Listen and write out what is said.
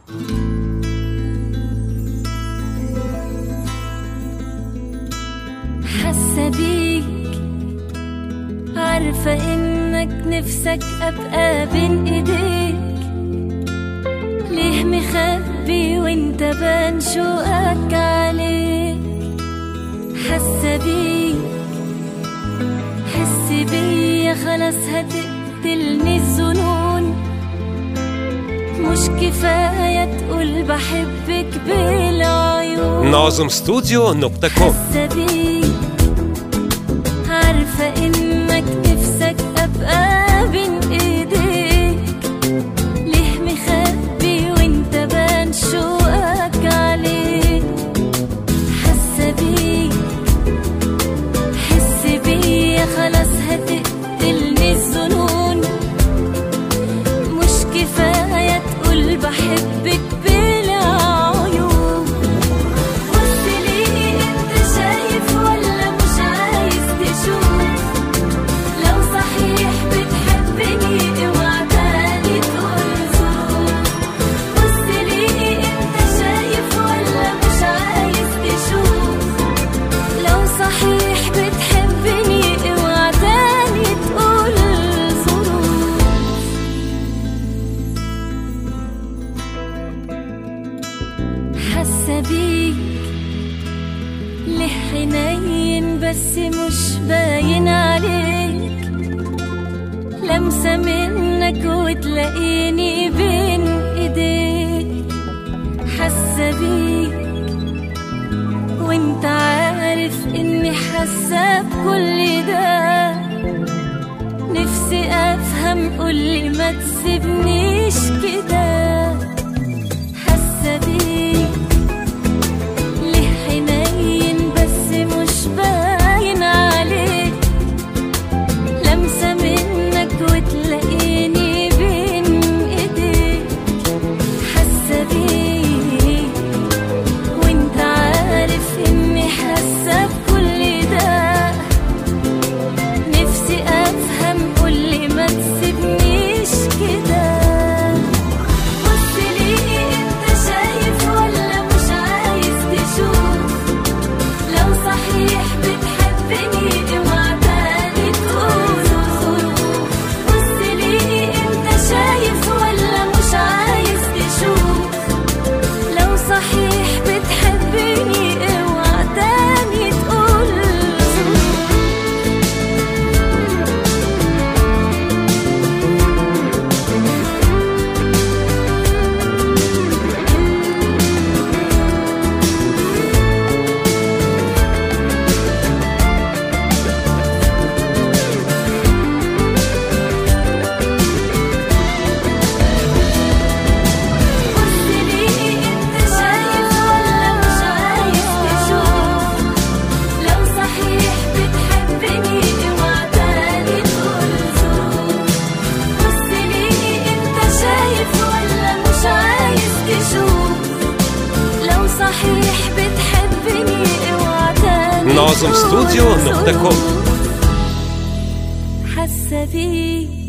حاسة بيك عارفة إنك نفسك أبقى بين إيديك ليه مخبي وانت بان شوقك عليك حاسة بيك حس بيا خلاص هتقتلني الظنون مش كفاية تقول بحبك بالعيون ناظم ستوديو نقطة كوم حاسة بيك عارفة إنك نفسك أبقى بين إيديك ليه مخبي وانت بان شوقك عليك حاسة بيك حس بيا خلاص هتقتلني الظنون مش كفاية تقول بحبك بالعيون بص ليه انت شايف ولا مش عايز تشوف لو صحيح بتحبني اوعى تاني تقول ظروف بص ليه انت شايف ولا مش عايز تشوف لو صحيح بتحبني اوعى تاني تقول ظروف حاسة بيك ليه حنين بس مش باين عليك لمسة منك وتلاقيني بين ايديك حاسة بيك وانت عارف اني حاسة بكل ده نفسي افهم قولي ما تسيبنيش كده حاسة بيك ليه حنين بس مش باين عليك لمسة منك وتلاقيني بين ايديك حاسة بيك وانت عارف اني حاسة بكل ده نفسي افهم قولي ما تسيبنيش كده بص ليه انت شايف ولا مش عايز تشوف لو صحيح بتحبني اوعى تاني تقول ظروف بص ليه انت شايف ولا مش عايز تشوف لو صحيح بتحبني اوعى تاني تقول ظروف بص ليه انت شايف ولا مش عايز تشوف لو صحيح بتحبني اوعى تاني تقول ظروف بص ليه انت شايف ولا مش عايز تشوف لو صحيح بتحبني اوعى تاني ناظم تقول ستوديو نقطة كوم. ظروف. حاسة بيك